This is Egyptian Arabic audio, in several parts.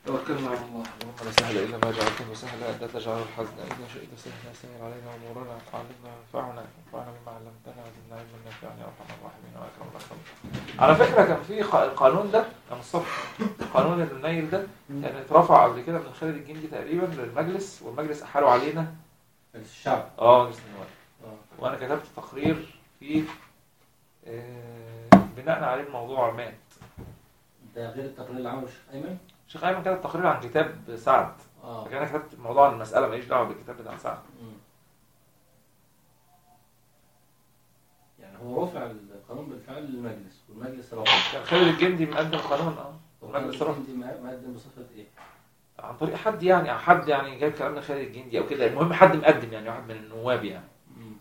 توكلنا على الله اللهم لا سهل الا ما جعلته سهلا انت تجعل الحزن اذا شئت سهلا سهل علينا امورنا وعلمنا وانفعنا وانفعنا بما علمتنا وزدنا علما نافعا يا ارحم الراحمين واكرم الاكرمين. على فكره كان في ق- القانون ده كان الصبح قانون النيل ده كان اترفع قبل كده من خالد الجندي تقريبا للمجلس والمجلس احالوا علينا الشعب اه مجلس النواب اه وانا كتبت تقرير فيه آه، بناء عليه الموضوع مات ده غير التقرير اللي عمله الشيخ ايمن الشيخ ايمن كتب تقرير عن كتاب سعد اه لكن انا كتبت موضوع المساله ماليش دعوه بالكتاب بتاع سعد مم. يعني هو رفع القانون بالفعل للمجلس والمجلس رفع كان خالد الجندي مقدم قانون اه والمجلس رفع دي مقدم بصفه ايه؟ عن طريق حد يعني أو حد يعني جايب كلام من خالد الجندي او كده المهم حد مقدم يعني واحد من النواب يعني مم.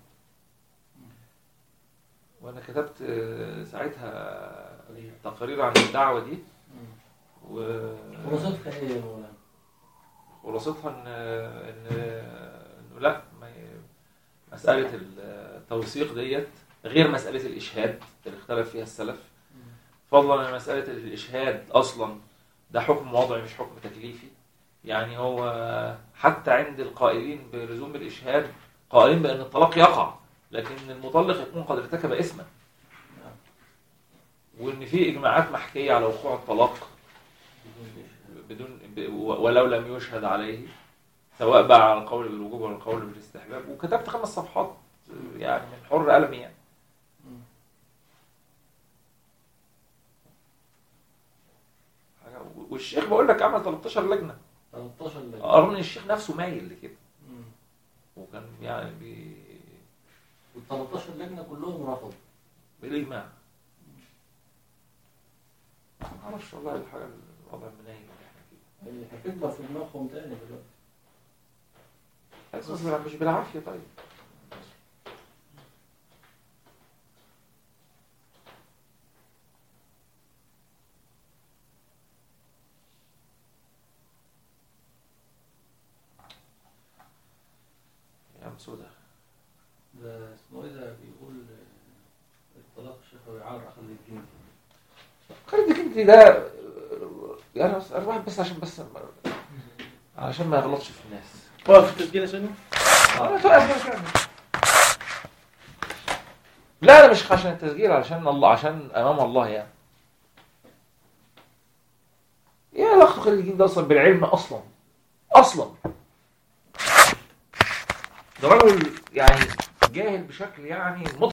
وانا كتبت آه، ساعتها تقرير. تقرير عن الدعوه دي مم. و وصفتها ايه يا مولانا؟ خلاصتها ان ان انه لا ما ي- مساله التوثيق ديت غير مساله الاشهاد اللي اختلف فيها السلف مم. فضلا عن مساله الاشهاد اصلا ده حكم وضعي مش حكم تكليفي يعني هو حتى عند القائلين بلزوم الاشهاد قائلين بان الطلاق يقع لكن المطلق يكون قد ارتكب اثما نعم. وان في اجماعات محكيه على وقوع الطلاق بدون ب- ولو لم يشهد عليه سواء بقى على القول بالوجوب ولا القول بالاستحباب وكتبت خمس صفحات يعني من حر قلمي يعني مم. حاجة- والشيخ بقول لك عمل 13 لجنه 13 لجنة. رغم ان الشيخ نفسه مايل لكده مم. وكان يعني بي... وال 13 لجنه كلهم رفضوا بالاجماع ما اعرفش والله الحاجه الوضع منايل اللي احنا فيه اللي هتكبر في دماغهم تاني دلوقتي بس مش بالع- مش بالعافيه طيب يا ام سوده ده اسمه ايه ده بيقول آه، الطلاق الشفوي يعرض خالد الجندي خالد الجندي ده يعني بس الواحد بس عشان بس عشان ما يغلطش في الناس واقف التسجيل يا سيدي أنا فاهم فاهم. لا لا مش عشان التسجيل عشان الله عشان امام الله يعني يا الاخ خالد الجندي ده اصلا بالعلم اصلا اصلا ده رجل يعني جاهل بشكل يعني مضحك